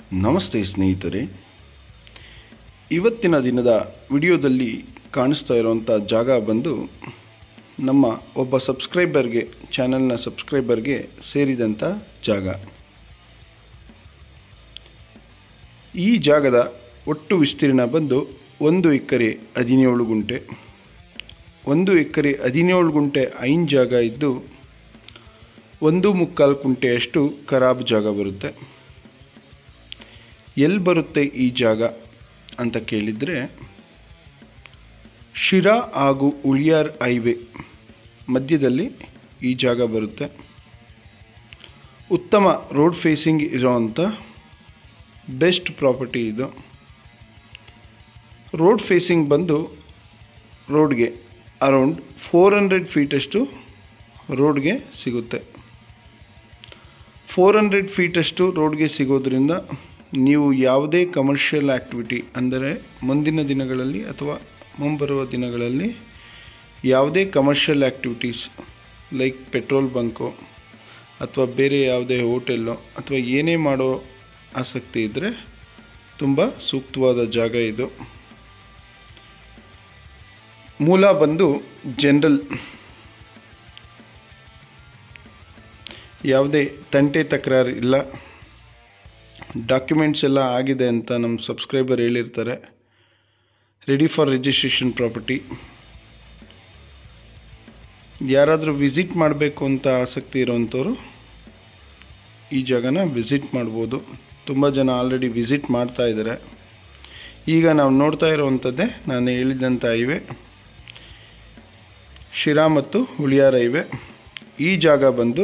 ನಮಸ್ತೆ ಸ್ನೇಹಿತರೆ ಇವತ್ತಿನ ದಿನದ ವಿಡಿಯೋದಲ್ಲಿ ಕಾಣಿಸ್ತಾ ಇರುವಂಥ ಜಾಗ ಬಂದು ನಮ್ಮ ಒಬ್ಬ ಸಬ್ಸ್ಕ್ರೈಬರ್ಗೆ ಚಾನಲ್ನ ಸಬ್ಸ್ಕ್ರೈಬರ್ಗೆ ಸೇರಿದಂಥ ಜಾಗ ಈ ಜಾಗದ ಒಟ್ಟು ವಿಸ್ತೀರ್ಣ ಬಂದು ಒಂದು ಎಕರೆ ಹದಿನೇಳು ಗುಂಟೆ ಒಂದು ಎಕರೆ ಹದಿನೇಳು ಗುಂಟೆ ಐನ್ ಜಾಗ ಇದ್ದು ಒಂದು ಮುಕ್ಕಾಲು ಕುಂಟೆಯಷ್ಟು ಖರಾಬ್ ಜಾಗ ಬರುತ್ತೆ ಎಲ್ಲಿ ಬರುತ್ತೆ ಈ ಜಾಗ ಅಂತ ಕೇಳಿದರೆ ಶಿರಾ ಹಾಗೂ ಉಳಿಯಾರ್ ಹೈವೇ ಮಧ್ಯದಲ್ಲಿ ಈ ಜಾಗ ಬರುತ್ತೆ ಉತ್ತಮ ರೋಡ್ ಫೇಸಿಂಗ್ ಇರೋವಂಥ ಬೆಸ್ಟ್ ಪ್ರಾಪರ್ಟಿ ಇದು ರೋಡ್ ಫೇಸಿಂಗ್ ಬಂದು ರೋಡ್ಗೆ ಅರೌಂಡ್ ಫೋರ್ ಹಂಡ್ರೆಡ್ ಫೀಟಷ್ಟು ರೋಡ್ಗೆ ಸಿಗುತ್ತೆ ಫೋರ್ ಹಂಡ್ರೆಡ್ ಫೀಟಷ್ಟು ರೋಡ್ಗೆ ಸಿಗೋದ್ರಿಂದ ನೀವು ಯಾವುದೇ ಕಮರ್ಷಿಯಲ್ ಆ್ಯಕ್ಟಿವಿಟಿ ಅಂದರೆ ಮುಂದಿನ ದಿನಗಳಲ್ಲಿ ಅಥವಾ ಮುಂಬರುವ ದಿನಗಳಲ್ಲಿ ಯಾವುದೇ commercial activities like petrol bunk ಅಥವಾ ಬೇರೆ ಯಾವುದೇ ಹೋಟೆಲ್ಲೋ ಅಥವಾ ಏನೇ ಮಾಡೋ ಆಸಕ್ತಿ ಇದ್ದರೆ ತುಂಬ ಸೂಕ್ತವಾದ ಜಾಗ ಇದು ಮೂಲ ಬಂದು ಜನರಲ್ ಯಾವುದೇ ತಂಟೆ ತಕರಾರು ಇಲ್ಲ ಡಾಕ್ಯುಮೆಂಟ್ಸ್ ಎಲ್ಲ ಆಗಿದೆ ಅಂತ ನಮ್ಮ ಸಬ್ಸ್ಕ್ರೈಬರ್ ಹೇಳಿರ್ತಾರೆ ರೆಡಿ ಫಾರ್ ರಿಜಿಸ್ಟ್ರೇಷನ್ ಪ್ರಾಪರ್ಟಿ ಯಾರಾದರೂ ವಿಸಿಟ್ ಮಾಡಬೇಕು ಅಂತ ಆಸಕ್ತಿ ಇರೋವಂಥವ್ರು ಈ ಜಾಗನ ವಿಸಿಟ್ ಮಾಡ್ಬೋದು ತುಂಬ ಜನ ಆಲ್ರೆಡಿ ವಿಸಿಟ್ ಮಾಡ್ತಾ ಇದ್ದಾರೆ ಈಗ ನಾವು ನೋಡ್ತಾ ಇರೋವಂಥದ್ದೇ ನಾನು ಹೇಳಿದಂಥ ಹೈವೇ ಶಿರಾ ಮತ್ತು ಹುಳಿಯಾರ್ ಹೈವೇ ಈ ಜಾಗ ಬಂದು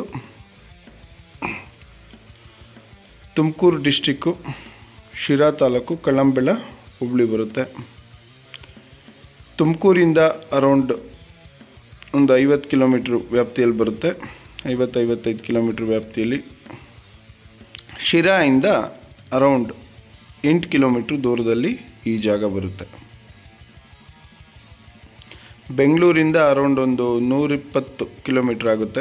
ತುಮಕೂರು ಡಿಸ್ಟಿಕ್ಕು ಶಿರಾ ತಾಲೂಕು ಕಳ್ಳಂಬೆಳ ಹುಬ್ಳಿ ಬರುತ್ತೆ ತುಮಕೂರಿಂದ ಅರೌಂಡ್ ಒಂದು ಐವತ್ತು ಕಿಲೋಮೀಟ್ರ್ ವ್ಯಾಪ್ತಿಯಲ್ಲಿ ಬರುತ್ತೆ ಐವತ್ತು ಐವತ್ತೈದು ಕಿಲೋಮೀಟ್ರ್ ವ್ಯಾಪ್ತಿಯಲ್ಲಿ ಶಿರಾಯಿಂದ ಅರೌಂಡ್ ಎಂಟು ಕಿಲೋಮೀಟ್ರ್ ದೂರದಲ್ಲಿ ಈ ಜಾಗ ಬರುತ್ತೆ ಬೆಂಗಳೂರಿಂದ ಅರೌಂಡ್ ಒಂದು ನೂರಿಪ್ಪತ್ತು ಕಿಲೋಮೀಟ್ರ್ ಆಗುತ್ತೆ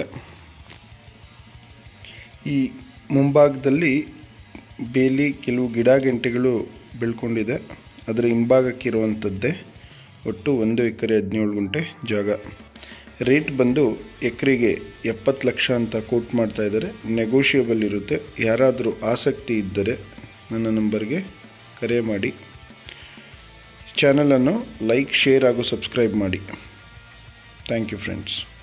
ಈ ಮುಂಭಾಗದಲ್ಲಿ ಬೇಲಿ ಕೆಲವು ಗಿಡ ಗಂಟೆಗಳು ಬೆಳ್ಕೊಂಡಿದೆ ಅದರ ಹಿಂಭಾಗಕ್ಕಿರುವಂಥದ್ದೇ ಒಟ್ಟು ಒಂದು ಎಕರೆ ಹದಿನೇಳು ಗುಂಟೆ ಜಾಗ ರೇಟ್ ಬಂದು ಎಕರೆಗೆ ಎಪ್ಪತ್ತು ಲಕ್ಷ ಅಂತ ಕೋಟ್ ಮಾಡ್ತಾ ಇದ್ದಾರೆ ನೆಗೋಷಿಯಬಲ್ ಇರುತ್ತೆ ಯಾರಾದರೂ ಆಸಕ್ತಿ ಇದ್ದರೆ ನನ್ನ ನಂಬರ್ಗೆ ಕರೆ ಮಾಡಿ ಚಾನಲನ್ನು ಲೈಕ್ ಶೇರ್ ಹಾಗೂ ಸಬ್ಸ್ಕ್ರೈಬ್ ಮಾಡಿ ಥ್ಯಾಂಕ್ ಯು ಫ್ರೆಂಡ್ಸ್